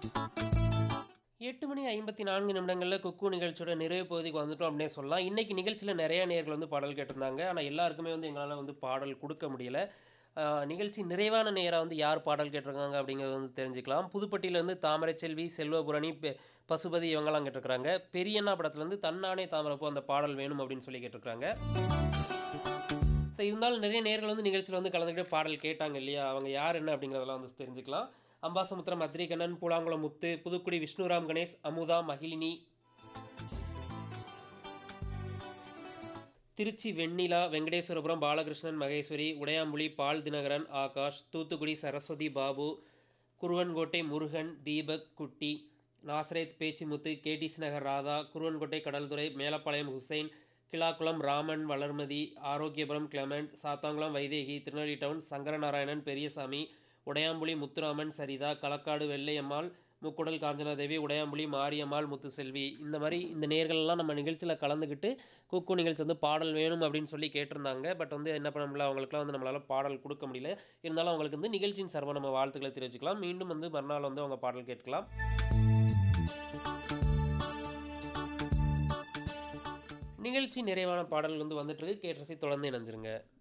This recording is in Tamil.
8 மணி 54 நிமிடங்கள்ல குக்கு நிகழ்ச்சியோட நிறைவு பகுதிக்கு வந்துட்டோம் அப்படின்னே சொல்லலாம். இன்னைக்கு நிகழ்ச்சியில நெறைய நேயர்கள் வந்து பாடல் கேட்டிருந்தாங்க. ஆனா எல்லாருக்குமே வந்து எங்களால வந்து பாடல் குடுக்க முடியல. அ நிகழ்ச்சி நிறைவான நேயரா வந்து யார் பாடல் கேட்டிருக்காங்க அப்படிங்கிறத வந்து தெரிஞ்சுக்கலாம். புதுப்பட்டியிலேருந்து தாமரைச்செல்வி, செல்வபுரணி, பெ பசுபதி இவங்கலாம் கேட்டிருக்காங்க. பெரியண்ணா படத்துலேருந்து தன்னானே தாமரைப்பூ அந்த பாடல் வேணும் அப்படின்னு சொல்லி கேட்டிருக்காங்க. ஸோ இருந்தாலும் நிறைய நேயர்கள் வந்து நிகழ்ச்சியில வந்து கலந்துக்கிட்டு பாடல் கேட்டாங்க இல்லையா? அவங்க யார் என்ன அப்படிங்கிறதெல்லாம் வந்து தெரிஞ்சுக்கலாம். அம்பாசமுத்திரம் அத்ரிகண்ணன், பூலாங்குளம் முத்து, புதுக்குடி விஷ்ணுராம் கணேஷ், அமுதா, மகிழினி திருச்சி வெண்ணிலா, வெங்கடேஸ்வரபுரம் பாலகிருஷ்ணன், மகேஸ்வரி, உடையாம்புலி பால் Dinakaran, Akash, Thoothukudi Saraswati Babu, Kuruvankottai Murugan, Deepak, Kutti, Nazareth Pechimuthu, KTC Nagar Radha, Kuruvankottai Kadalthurai, Melapalayam Hussain, Kilakulam Raman, Valarmathi, Arokkiyapuram Clement, Sathankulam Vaidehi, Tirunelveli town Sankaranarayanan, Periyasamy, Udayampuli Muthuraman, Saritha, Kalakkad Vellaiyammal, Mukkudal Kanchanadevi, Udayampuli Mariyammal, Muthuselvi இந்த மாரி இந்த நேயர்கள்லாம் நம்ம நிகழ்ச்சியில கலந்துக்கிட்டு குக்கு நிகழ்ச்சி வந்து பாடல் வேணும் அப்படின்னு சொல்லி கேட்டிருந்தாங்க. பட் வந்து என்ன பண்ண முடியல அவங்களுக்கெல்லாம் வந்து நம்மளால பாடல் குடுக்க முடியல. இருந்தாலும் அவங்களுக்கு வந்து நிகழ்ச்சியின் சார்பா நம்ம வாழ்த்துக்களை தெரிவிச்சுக்கலாம். மீண்டும் வந்து மறுநாள் வந்து அவங்க பாடல் கேட்கலாம். நிகழ்ச்சி நிறைவான பாடல் வந்து வந்துட்டு இருக்கு. கேட்டு ரசித்து தொடர்ந்து இணைஞ்சிருங்க.